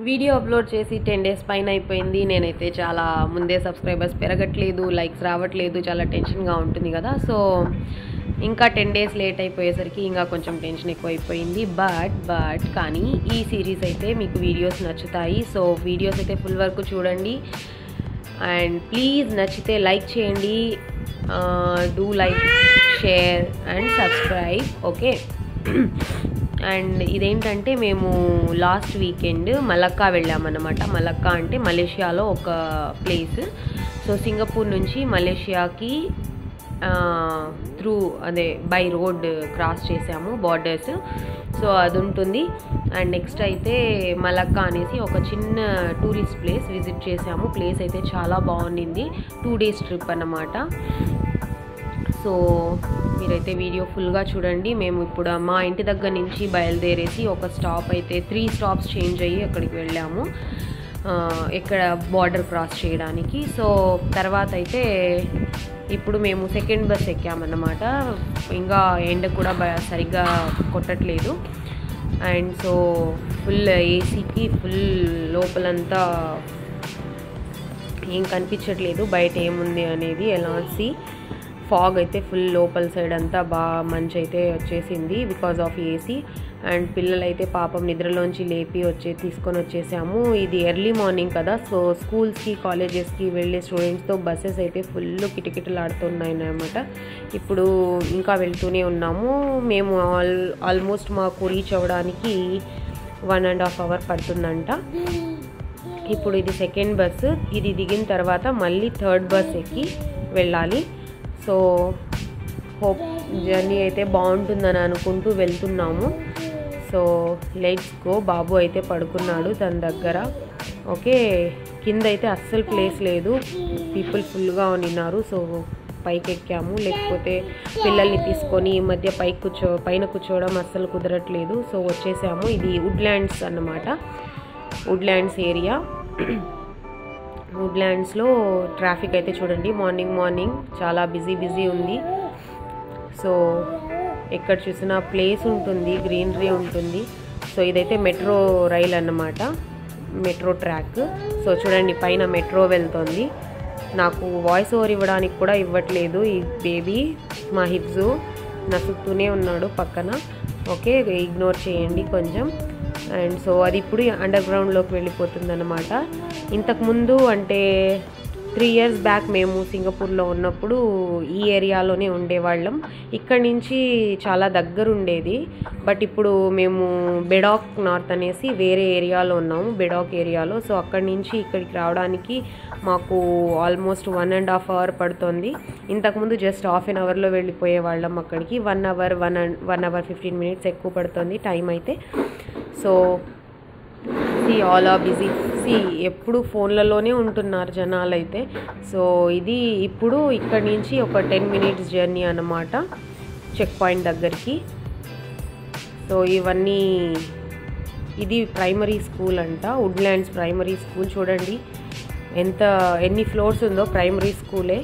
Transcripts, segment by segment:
video upload చేసి ten days పైన అయిపోయింది నేనైతే చాలా ముందే సబ్స్క్రైబర్స్ పెరగట్లేదు లైక్స్ రావట్లేదు చాలా టెన్షన్గా ఉంటుంది కదా సో ఇంకా టెన్ డేస్ లేట్ అయిపోయేసరికి ఇంకా కొంచెం టెన్షన్ ఎక్కువ అయిపోయింది బట్ బట్ కానీ ఈ సిరీస్ అయితే మీకు వీడియోస్ నచ్చుతాయి సో వీడియోస్ అయితే ఫుల్ వరకు చూడండి అండ్ ప్లీజ్ నచ్చితే లైక్ చేయండి do like share and subscribe okay and ఇదేంటంటే మేము లాస్ట్ వీకెండ్ మలక్కా వెళ్ళామన్నమాట మలక్కా అంటే మలేషియాలో ఒక ప్లేస్ సో సింగపూర్ నుంచి మలేషియాకి త్రూ అదే బై రోడ్ క్రాస్ చేసాము బార్డర్స్ సో అది ఉంటుంది అండ్ నెక్స్ట్ అయితే మలక్కా అనేసి ఒక చిన్న టూరిస్ట్ ప్లేస్ విజిట్ చేసాము ప్లేస్ అయితే చాలా బాగుండింది టూ డేస్ ట్రిప్ అన్నమాట సో మీరైతే వీడియో ఫుల్గా చూడండి మేము ఇప్పుడు మా ఇంటి దగ్గర నుంచి బయలుదేరేసి ఒక స్టాప్ అయితే త్రీ స్టాప్స్ చేంజ్ అయ్యి అక్కడికి వెళ్ళాము ఆ, ఇక్కడ బార్డర్ క్రాస్ చేయడానికి సో తర్వాత అయితే ఇప్పుడు మేము సెకండ్ బస్ ఎక్కామన్నమాట ఇంకా ఎండ కూడా బ- సరిగ్గా కొట్టట్లేదు అండ్ సో ఫుల్ ఏసీకి ఫుల్ లోపలంతా ఏం కనిపించట్లేదు బయట ఏముంది అనేది ఎలాసి ఫాగ్ అయితే ఫుల్ లోపల సైడ్ అంతా బాగా మంచి అయితే వచ్చేసింది బికాజ్ ఆఫ్ ఏసీ అండ్ పిల్లలైతే పాపం నిద్రలోంచి లేపి వచ్చే తీసుకొని వచ్చేసాము ఇది ఎర్లీ మార్నింగ్ కదా సో స్కూల్స్కి కాలేజెస్కి వెళ్ళే స్టూడెంట్స్తో బస్సెస్ అయితే ఫుల్ కిటకిటలాడుతున్నాయి అనమాట ఇప్పుడు ఇంకా వెళ్తూనే ఉన్నాము మేము ఆల్ ఆల్మోస్ట్ మాకు రీచ్ అవ్వడానికి వన్ అండ్ హాఫ్ అవర్ పడుతుందంట ఇప్పుడు ఇది సెకండ్ బస్సు ఇది దిగిన తర్వాత మళ్ళీ థర్డ్ బస్ ఎక్కి వెళ్ళాలి సో హోప్ జర్నీ అయితే బాగుంటుందని అనుకుంటూ వెళ్తున్నాము సో లెట్స్ గో బాబు అయితే పడుకున్నాడు తన దగ్గర ఓకే కింద అయితే అస్సలు ప్లేస్ లేదు పీపుల్ ఫుల్గా ఉన్నారు సో పైకి ఎక్కాము లేకపోతే పిల్లల్ని తీసుకొని ఈ మధ్య పైకి కూర్చో పైన కూర్చోవడం అస్సలు కుదరట్లేదు సో వచ్చేసాము ఇది వుడ్లాండ్స్ అన్నమాట వుడ్లాండ్స్ ఏరియా వుడ్లాండ్స్లో ట్రాఫిక్ అయితే చూడండి మార్నింగ్ మార్నింగ్ చాలా బిజీ బిజీ ఉంది సో ఎక్కడ చూసినా ప్లేస్ ఉంటుంది గ్రీనరీ ఉంటుంది సో ఇదైతే మెట్రో రైల్ అన్నమాట మెట్రో ట్రాక్ సో చూడండి పైన మెట్రో వెళ్తుంది నాకు వాయిస్ ఓవర్ ఇవ్వడానికి కూడా ఇవ్వట్లేదు ఈ బేబీ మా హిప్జు నసుకుతూనే ఉన్నాడు పక్కన ఓకే ఇగ్నోర్ చేయండి కొంచెం అండ్ సో అది ఇప్పుడు అండర్ గ్రౌండ్లోకి వెళ్ళిపోతుంది అనమాట ఇంతకుముందు అంటే త్రీ ఇయర్స్ బ్యాక్ మేము సింగపూర్లో ఉన్నప్పుడు ఈ ఏరియాలోనే ఉండేవాళ్ళం ఇక్కడి నుంచి చాలా దగ్గర ఉండేది బట్ ఇప్పుడు మేము బెడాక్ నార్త్ అనేసి వేరే ఏరియాలో ఉన్నాము బెడాక్ ఏరియాలో సో అక్కడి నుంచి ఇక్కడికి రావడానికి మాకు almost one and half hour పడుతుంది ఇంతకుముందు జస్ట్ హాఫ్ అన్ అవర్లో వెళ్ళిపోయే వాళ్ళం అక్కడికి one hour one one hour fifteen minutes ఎక్కువ పడుతుంది టైం అయితే so see all are busy see ఎప్పుడు ఫోన్లలోనే ఉంటున్నారు జనాలు అయితే సో ఇది ఇప్పుడు ఇక్కడి నుంచి ఒక టెన్ మినిట్స్ జర్నీ అన్నమాట చెక్ పాయింట్ దగ్గరికి సో ఇవన్నీ ఇది ప్రైమరీ స్కూల్ అంట వుడ్లాండ్స్ ప్రైమరీ స్కూల్ చూడండి ఎంత ఎన్ని ఫ్లోర్స్ ఉందో ప్రైమరీ స్కూలే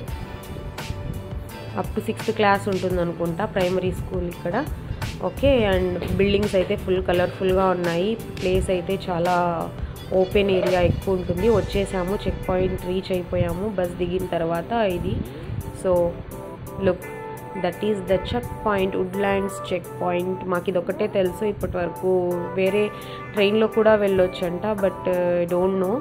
అప్ టు సిక్స్త్ క్లాస్ ఉంటుంది అనుకుంటా ప్రైమరీ స్కూల్ ఇక్కడ ఓకే అండ్ బిల్డింగ్స్ అయితే ఫుల్ కలర్ఫుల్గా ఉన్నాయి ప్లేస్ అయితే చాలా ఓపెన్ ఏరియా ఎక్కువ ఉంటుంది వచ్చేసాము చెక్ పాయింట్ రీచ్ అయిపోయాము బస్ దిగిన తర్వాత ఇది so look that is the check point Woodlands check point మాకు ఇది ఒకటే తెలుసు ఇప్పటి వరకు వేరే ట్రైన్లో కూడా వెళ్ళొచ్చంట బట్ డోంట్ నో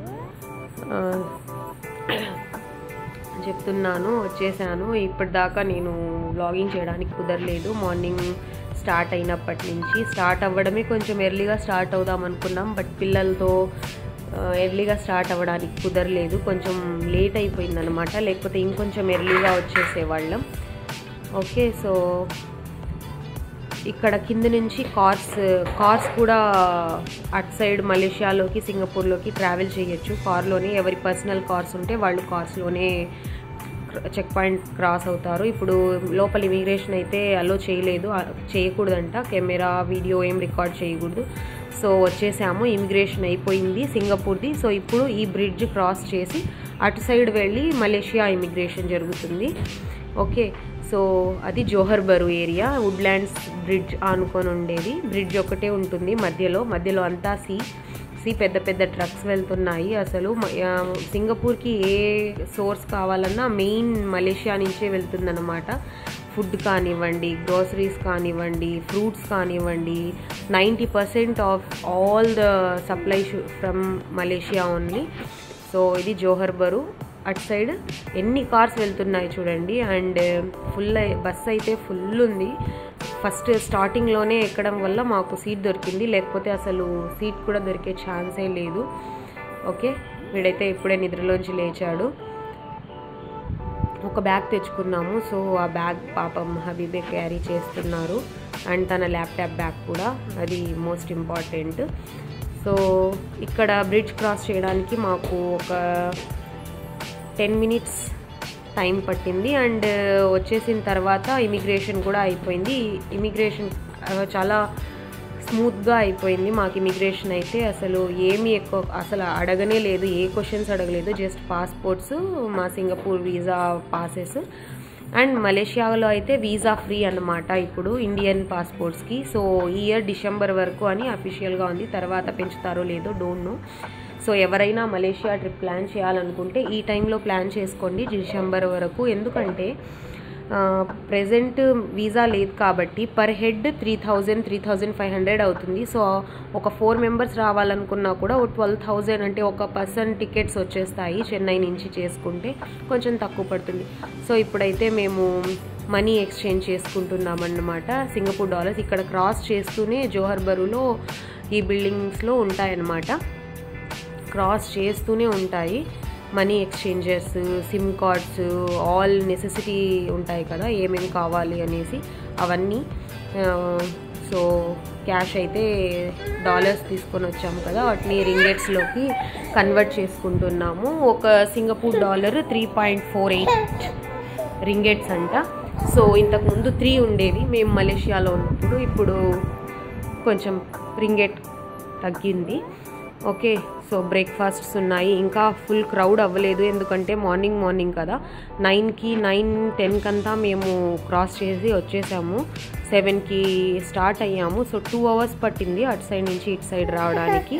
చెప్తున్నాను వచ్చేసాను ఇప్పటిదాకా నేను వ్లాగింగ్ చేయడానికి కుదరలేదు మార్నింగ్ స్టార్ట్ అయినప్పటి నుంచి స్టార్ట్ అవ్వడమే కొంచెం ఎర్లీగా స్టార్ట్ అవుదాం అనుకున్నాం బట్ పిల్లలతో ఎర్లీగా స్టార్ట్ అవ్వడానికి కుదరలేదు కొంచెం లేట్ అయిపోయింది అనమాట లేకపోతే ఇంకొంచెం ఎర్లీగా వచ్చేసేవాళ్ళం ఓకే సో ఇక్కడ కింద నుంచి కార్స్ కార్స్ కూడా అటు సైడ్ మలేషియాలోకి సింగపూర్లోకి ట్రావెల్ చేయొచ్చు కార్లోనే ఎవరి పర్సనల్ కార్స్ ఉంటే వాళ్ళు కార్స్లోనే చెక్ పాయింట్ క్రాస్ అవుతారు ఇప్పుడు లోపల ఇమిగ్రేషన్ అయితే అలో చేయలేదు ఆ, చేయకూడదంట కెమెరా వీడియో ఏం రికార్డ్ చేయకూడదు సో వచ్చేసాము ఇమిగ్రేషన్ అయిపోయింది సింగపూర్ది సో ఇప్పుడు ఈ బ్రిడ్జ్ క్రాస్ చేసి అటు సైడ్ వెళ్ళి మలేషియా ఇమిగ్రేషన్ జరుగుతుంది ఓకే సో అది Johor Bahru area Woodlands bridge ఆనుకొని ఉండేది బ్రిడ్జ్ ఒకటే ఉంటుంది మధ్యలో మధ్యలో అంతా సీ సి పెద్ద పెద్ద ట్రక్స్ వెళ్తున్నాయి అసలు మ- ఆ, సింగపూర్కి ఏ సోర్స్ కావాలన్నా మెయిన్ మలేషియా నుంచే వెళ్తుందన్నమాట ఫుడ్ కానివ్వండి గ్రోసరీస్ కానివ్వండి ఫ్రూట్స్ కానివ్వండి ninety percent of all the supply from Malaysia only so ఇది జోహర్ బరు అటు సైడ్ ఎన్ని కార్స్ వెళ్తున్నాయి చూడండి అండ్ ఫుల్ బస్ అయితే ఫుల్ ఉంది ఫస్ట్ స్టార్టింగ్లోనే ఎక్కడం వల్ల మాకు సీట్ దొరికింది లేకపోతే అసలు సీట్ కూడా దొరికే ఛాన్సే లేదు ఓకే వీడైతే ఇప్పుడే నిద్రలోంచి లేచాడు ఒక బ్యాగ్ తెచ్చుకున్నాము సో ఆ బ్యాగ్ పాపం హబీబే క్యారీ చేస్తున్నారు అండ్ తన ల్యాప్టాప్ బ్యాగ్ కూడా అది మోస్ట్ ఇంపార్టెంట్ సో ఇక్కడ బ్రిడ్జ్ క్రాస్ చేయడానికి మాకు ఒక టెన్ మినిట్స్ టైం పట్టింది అండ్ వచ్చేసిన తర్వాత ఇమిగ్రేషన్ కూడా అయిపోయింది ఇమిగ్రేషన్ చాలా స్మూత్గా అయిపోయింది మాకు ఇమిగ్రేషన్ అయితే అసలు ఏమీ ఎక్కువ అసలు అడగనే లేదు ఏ క్వశ్చన్స్ అడగలేదు జస్ట్ పాస్పోర్ట్స్ మా సింగపూర్ వీసా పాసెస్ అండ్ మలేషియాలో అయితే వీసా ఫ్రీ అన్నమాట ఇప్పుడు ఇండియన్ పాస్పోర్ట్స్కి సో ఈ ఇయర్ డిసెంబర్ వరకు అని అఫీషియల్గా ఉంది తర్వాత పెంచుతారో లేదో డోంట్ నో సో ఎవరైనా మలేషియా ట్రిప్ ప్లాన్ చేయాలనుకుంటే ఈ టైంలో ప్లాన్ చేసుకోండి డిసెంబర్ వరకు ఎందుకంటే ప్రజెంట్ వీసా లేదు కాబట్టి per head three thousand three thousand five hundred అవుతుంది సో ఒక ఫోర్ మెంబర్స్ రావాలనుకున్నా కూడా ఒక ట్వెల్వ్ థౌజండ్ అంటే ఒక పర్సన్ టికెట్స్ వచ్చేస్తాయి చెన్నై నుంచి చేసుకుంటే కొంచెం తక్కువ పడుతుంది సో ఇప్పుడైతే మేము మనీ ఎక్స్చేంజ్ చేసుకుంటున్నాం అన్నమాట సింగపూర్ డాలర్స్ ఇక్కడ క్రాస్ చేస్తూనే జోహర్ బరులో ఈ బిల్డింగ్స్లో ఉంటాయన్నమాట క్రాస్ చేస్తూనే ఉంటాయి money exchanges sim cards all necessity ఉంటాయి కదా ఏమేమి కావాలి అనేసి అవన్నీ ఆ, సో క్యాష్ అయితే డాలర్స్ తీసుకొని వచ్చాము కదా వాటిని రింగెట్స్లోకి కన్వర్ట్ చేసుకుంటున్నాము ఒక Singapore dollar three point four eight ringgits అంట సో ఇంతకుముందు త్రీ ఉండేవి మేము మలేషియాలో ఉన్నప్పుడు ఇప్పుడు కొంచెం రింగెట్ తగ్గింది ఓకే సో బ్రేక్ఫాస్ట్స్ ఉన్నాయి ఇంకా ఫుల్ క్రౌడ్ అవ్వలేదు ఎందుకంటే మార్నింగ్ మార్నింగ్ కదా నైన్కి నైన్ టెన్కి అంతా మేము క్రాస్ చేసి వచ్చేసాము సెవెన్కి స్టార్ట్ అయ్యాము సో టూ అవర్స్ పట్టింది అటు సైడ్ నుంచి ఇటు సైడ్ రావడానికి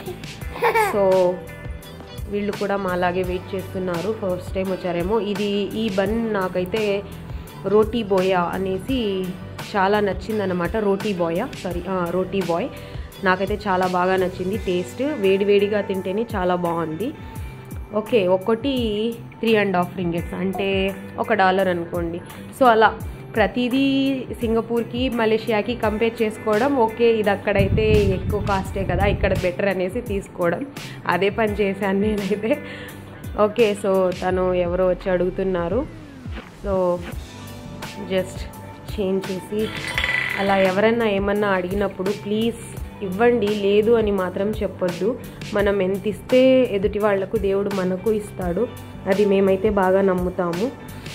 సో వీళ్ళు కూడా మాలాగే వెయిట్ చేస్తున్నారు ఫస్ట్ టైం వచ్చారేమో ఇది ఈ బన్ నాకైతే రోటీ బోయా అనేసి చాలా నచ్చిందనమాట రోటీ బోయా సారీ రోటీ బాయ్ నాకైతే చాలా బాగా నచ్చింది టేస్ట్ వేడివేడిగా తింటేనే చాలా బాగుంది ఓకే ఒక్కటి త్రీ అండ్ హాఫ్ రింగెట్స్ అంటే ఒక డాలర్ అనుకోండి సో అలా ప్రతిదీ సింగపూర్కి మలేషియాకి కంపేర్ చేసుకోవడం ఓకే ఇది అక్కడైతే ఎక్కువ కాస్టే కదా ఇక్కడ బెటర్ అనేసి తీసుకోవడం అదే పని చేశాను నేనైతే ఓకే సో తను ఎవరో వచ్చి అడుగుతున్నారు సో జస్ట్ చేంజ్ చేసి అలా ఎవరన్నా ఏమన్నా అడిగినప్పుడు ప్లీజ్ ఇవ్వండి లేదు అని మాత్రం చెప్పొద్దు మనం ఎంత ఇస్తే ఎదుటి వాళ్లకు దేవుడు మనకు ఇస్తాడు అది మేమైతే బాగా నమ్ముతాము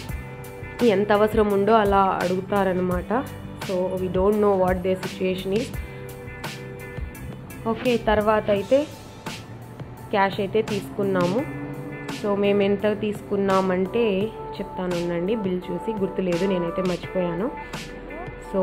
ఎంత అవసరం ఉందో అలా అడుగుతారనమాట so we don't know what they situation is okay తర్వాత అయితే క్యాష్ అయితే తీసుకున్నాము సో మేము ఎంత తీసుకున్నామంటే చెప్తాను ఉండండి బిల్ చూసి గుర్తులేదు నేనైతే మర్చిపోయాను సో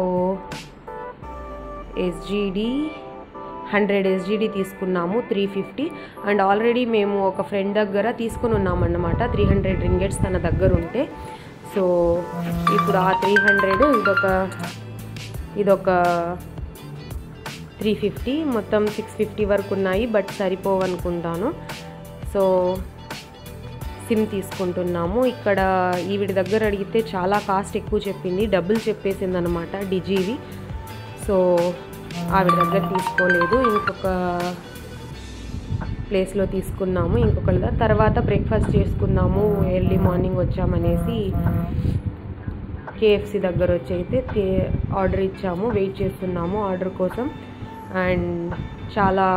ఎస్జీడి హండ్రెడ్ ఎస్జీడి తీసుకున్నాము త్రీ ఫిఫ్టీ అండ్ ఆల్రెడీ మేము ఒక ఫ్రెండ్ దగ్గర తీసుకుని ఉన్నామన్నమాట త్రీ హండ్రెడ్ రింగెట్స్ తన దగ్గర ఉంటే సో ఇప్పుడు ఆ త్రీ హండ్రెడ్ ఇదొక ఇదొక త్రీ ఫిఫ్టీ మొత్తం సిక్స్ ఫిఫ్టీ వరకు ఉన్నాయి బట్ సరిపోవనుకుంటాను సో సిమ్ తీసుకుంటున్నాము ఇక్కడ ఈవిడ దగ్గర అడిగితే చాలా కాస్ట్ ఎక్కువ చెప్పింది డబ్బులు చెప్పేసింది అనమాట డిజీవి సో ఆవిడ దగ్గర తీసుకోలేదు ఇంకొక ప్లేస్లో తీసుకున్నాము ఇంకొకళ్ళ తర్వాత బ్రేక్ఫాస్ట్ చేసుకున్నాము ఎర్లీ మార్నింగ్ వచ్చామనేసి కేఎఫ్సి దగ్గర వచ్చి అయితే తే- ఆర్డర్ ఇచ్చాము వెయిట్ చేస్తున్నాము ఆర్డర్ కోసం అండ్ చాలా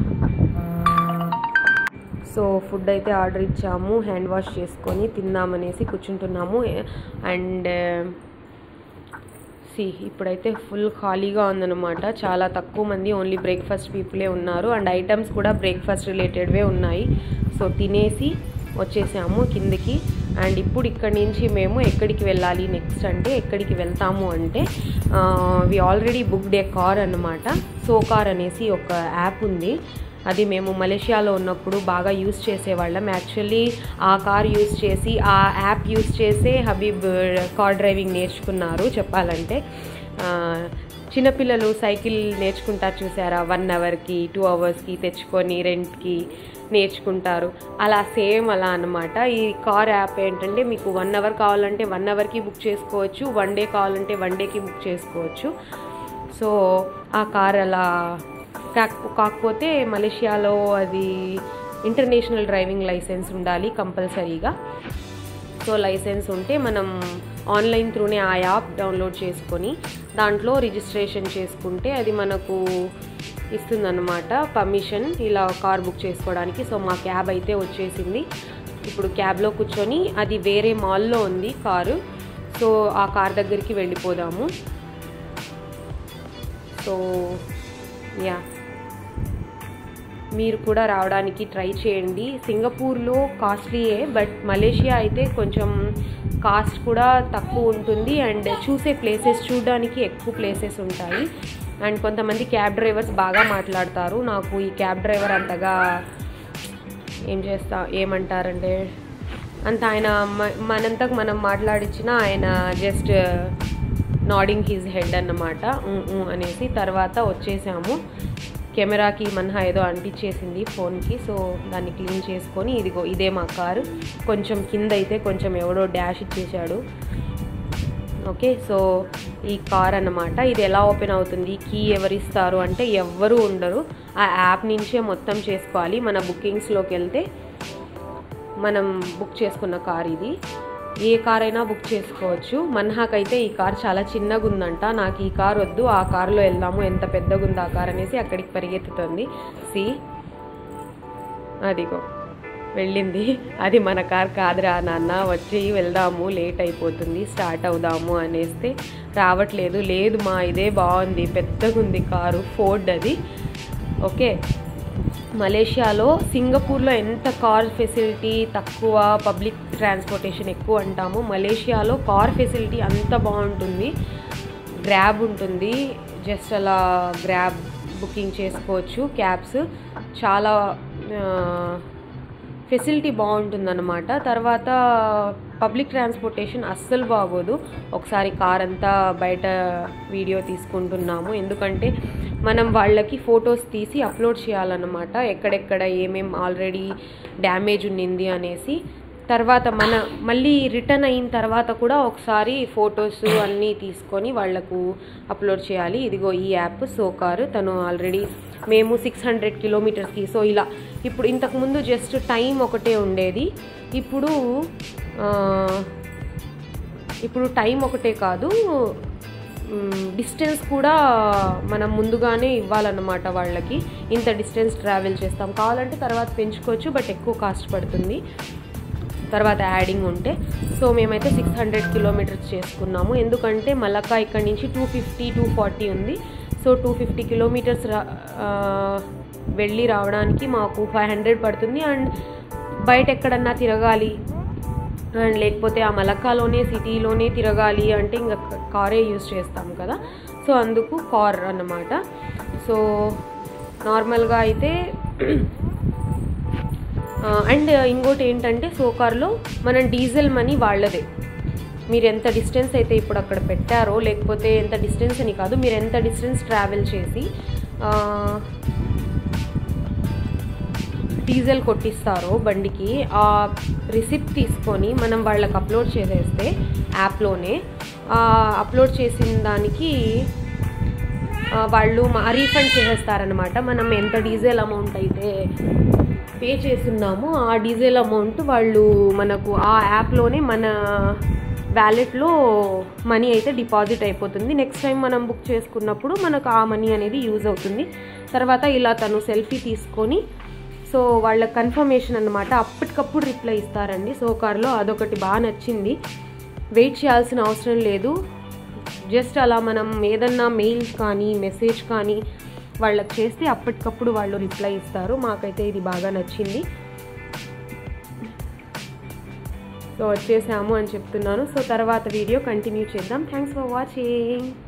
సో ఫుడ్ అయితే ఆర్డర్ ఇచ్చాము హ్యాండ్ వాష్ చేసుకొని తిందామనేసి కూర్చుంటున్నాము అండ్ సి ఇప్పుడైతే ఫుల్ ఖాళీగా ఉందన్నమాట చాలా తక్కువ మంది ఓన్లీ బ్రేక్ఫాస్ట్ పీపులే ఉన్నారు అండ్ ఐటమ్స్ కూడా బ్రేక్ఫాస్ట్ రిలేటెడ్వే ఉన్నాయి సో తినేసి వచ్చేసాము కిందకి అండ్ ఇప్పుడు ఇక్కడి నుంచి మేము ఎక్కడికి వెళ్ళాలి నెక్స్ట్ అంటే ఎక్కడికి వెళ్తాము అంటే we already booked a car అనమాట సో కార్ అనేసి ఒక యాప్ ఉంది అది మేము మలేషియాలో ఉన్నప్పుడు బాగా యూస్ చేసేవాళ్ళం యాక్చువల్లీ ఆ కార్ యూస్ చేసి ఆ యాప్ యూస్ చేసే హబీబ్ కార్ డ్రైవింగ్ నేర్చుకున్నారు చెప్పాలంటే ఆ, చిన్నపిల్లలు సైకిల్ నేర్చుకుంటారు చూసారా వన్ అవర్కి టూ అవర్స్కి తెచ్చుకొని రెంట్కి నేర్చుకుంటారు అలా సేమ్ అలా అన్నమాట ఈ కార్ యాప్ ఏంటంటే మీకు వన్ అవర్ కావాలంటే వన్ అవర్కి బుక్ చేసుకోవచ్చు వన్ డే కావాలంటే వన్ డేకి బుక్ చేసుకోవచ్చు సో ఆ కార్ అలా కాక- కాకపోతే మలేషియాలో అది ఇంటర్నేషనల్ డ్రైవింగ్ లైసెన్స్ ఉండాలి కంపల్సరీగా సో లైసెన్స్ ఉంటే మనం ఆన్లైన్ త్రూనే ఆ యాప్ డౌన్లోడ్ చేసుకొని దాంట్లో రిజిస్ట్రేషన్ చేసుకుంటే అది మనకు ఇస్తుందన్నమాట పర్మిషన్ ఇలా కార్ బుక్ చేసుకోవడానికి సో మా క్యాబ్ అయితే వచ్చేసింది ఇప్పుడు క్యాబ్లో కూర్చొని అది వేరే మాల్లో ఉంది కారు సో ఆ కార్ దగ్గరికి వెళ్ళిపోదాము సో యా మీరు కూడా రావడానికి ట్రై చేయండి సింగపూర్లో కాస్ట్లీయే బట్ మలేషియా అయితే కొంచెం కాస్ట్ కూడా తక్కువ ఉంటుంది అండ్ చూసే ప్లేసెస్ చూడడానికి ఎక్కువ ప్లేసెస్ ఉంటాయి అండ్ కొంతమంది క్యాబ్ డ్రైవర్స్ బాగా మాట్లాడతారు నాకు ఈ క్యాబ్ డ్రైవర్ అంతగా ఏం చేస్తా ఏమంటారంటే అంత ఆయన మ- మనంతకు మనం మాట్లాడించిన ఆయన జస్ట్ నాడింగ్ హిజ్ హెడ్ అన్నమాట ఉ, ఉ అనేసి తర్వాత వచ్చేసాము కెమెరాకి మన్హా ఏదో అంటించేసింది ఫోన్కి సో దాన్ని క్లీన్ చేసుకొని ఇదిగో ఇదే మా కారు కొంచెం కింద అయితే కొంచెం ఎవడో డాష్ ఇచ్చేసాడు ఓకే సో ఈ కార్ అన్నమాట ఇది ఎలా ఓపెన్ అవుతుంది కీ ఎవరిస్తారు అంటే ఎవ్వరూ ఉండరు ఆ యాప్ నుంచే మొత్తం చేసుకోవాలి మన బుకింగ్స్లోకి వెళ్తే మనం బుక్ చేసుకున్న కార్ ఇది ఏ కార్ అయినా బుక్ చేసుకోవచ్చు మన్హాకైతే ఈ కార్ చాలా చిన్నగా ఉందంట నాకు ఈ కార్ వద్దు ఆ కారులో వెళ్దాము ఎంత పెద్దగా ఉంది ఆ కార్ అనేసి అక్కడికి పరిగెత్తుతుంది సి అదిగో వెళ్ళింది అది మన కార్ కాదురా నాన్న వచ్చి వెళ్దాము లేట్ అయిపోతుంది స్టార్ట్ అవుదాము అనేస్తే రావట్లేదు లేదు మా ఇదే బాగుంది పెద్దగా ఉంది కారు ఫోర్డ్ అది ఓకే మలేషియాలో సింగపూర్లో ఎంత కార్ ఫెసిలిటీ తక్కువ పబ్లిక్ ట్రాన్స్పోర్టేషన్ ఎక్కువ అంటాము మలేషియాలో కార్ ఫెసిలిటీ అంత బాగుంటుంది గ్రాబ్ ఉంటుంది జస్ట్ అలా గ్రాబ్ బుకింగ్ చేసుకోవచ్చు క్యాబ్స్ చాలా ఫెసిలిటీ బాగుంటుందన్నమాట తర్వాత పబ్లిక్ ట్రాన్స్పోర్టేషన్ అస్సలు బాగోదు ఒకసారి కార్ అంతా బయట వీడియో తీసుకుంటున్నాము ఎందుకంటే మనం వాళ్ళకి ఫొటోస్ తీసి అప్లోడ్ చేయాలన్నమాట ఎక్కడెక్కడ ఏమేం ఆల్రెడీ డ్యామేజ్ ఉన్నింది అనేసి తర్వాత మన మళ్ళీ రిటర్న్ అయిన తర్వాత కూడా ఒకసారి ఫొటోస్ అన్నీ తీసుకొని వాళ్లకు అప్లోడ్ చేయాలి ఇదిగో ఈ యాప్ సోకారు తను ఆల్రెడీ మేము సిక్స్ హండ్రెడ్ కిలోమీటర్స్కి సో ఇలా ఇప్పుడు ఇంతకుముందు జస్ట్ టైం ఒకటే ఉండేది ఇప్పుడు ఆ, ఇప్పుడు టైం ఒకటే కాదు డిస్టెన్స్ కూడా మనం ముందుగానే ఇవ్వాలన్నమాట వాళ్ళకి ఇంత డిస్టెన్స్ ట్రావెల్ చేస్తాం కావాలంటే తర్వాత పెంచుకోవచ్చు బట్ ఎక్కువ కాస్ట్ పడుతుంది తర్వాత యాడింగ్ ఉంటే సో మేమైతే సిక్స్ హండ్రెడ్ కిలోమీటర్స్ చేసుకున్నాము ఎందుకంటే మలక్కా ఇక్కడ నుంచి టూ ఫిఫ్టీ టూ ఫార్టీ ఉంది సో టూ ఫిఫ్టీ కిలోమీటర్స్ రా ఆ, వెళ్ళి రావడానికి మాకు ఫైవ్ హండ్రెడ్ పడుతుంది అండ్ బయట ఎక్కడన్నా తిరగాలి అండ్ లేకపోతే ఆ మలక్కాలోనే సిటీలోనే తిరగాలి అంటే ఇంకా కారే యూస్ చేస్తాం కదా సో అందుకు కార్ అన్నమాట సో నార్మల్గా అయితే అండ్ ఇంకోటి ఏంటంటే సోకార్లో మనం డీజిల్ మనీ వాళ్ళదే మీరు ఎంత డిస్టెన్స్ అయితే ఇప్పుడు అక్కడ పెట్టారో లేకపోతే ఎంత డిస్టెన్స్ అని కాదు మీరు ఎంత డిస్టెన్స్ ట్రావెల్ చేసి ఆ, డీజిల్ కొట్టిస్తారో బండికి ఆ రిసిప్ట్ తీసుకొని మనం వాళ్ళకి అప్లోడ్ చేసేస్తే యాప్లోనే అప్లోడ్ చేసిన దానికి ఆ, వాళ్ళు మా రీఫండ్ చేసేస్తారనమాట మనం ఎంత డీజిల్ అమౌంట్ అయితే పే చేస్తున్నామో ఆ డీజిల్ అమౌంట్ వాళ్ళు మనకు ఆ యాప్లోనే మన వ్యాలెట్లో మనీ అయితే డిపాజిట్ అయిపోతుంది నెక్స్ట్ టైం మనం బుక్ చేసుకున్నప్పుడు మనకు ఆ మనీ అనేది యూజ్ అవుతుంది తర్వాత ఇలా తను సెల్ఫీ తీసుకొని సో వాళ్ళ కన్ఫర్మేషన్ అనమాట అప్పటికప్పుడు రిప్లై ఇస్తారండి సో కార్లో అదొకటి బాగా నచ్చింది వెయిట్ చేయాల్సిన అవసరం లేదు జస్ట్ అలా మనం ఏదన్నా మెయిల్స్ కానీ మెసేజ్ కానీ వాళ్ళకి చేస్తే అప్పటికప్పుడు వాళ్ళు రిప్లై ఇస్తారు మాకైతే ఇది బాగా నచ్చింది సో వచ్చేసాము అని చెప్తున్నాను సో తర్వాత వీడియో కంటిన్యూ చేద్దాం థ్యాంక్స్ ఫర్ వాచింగ్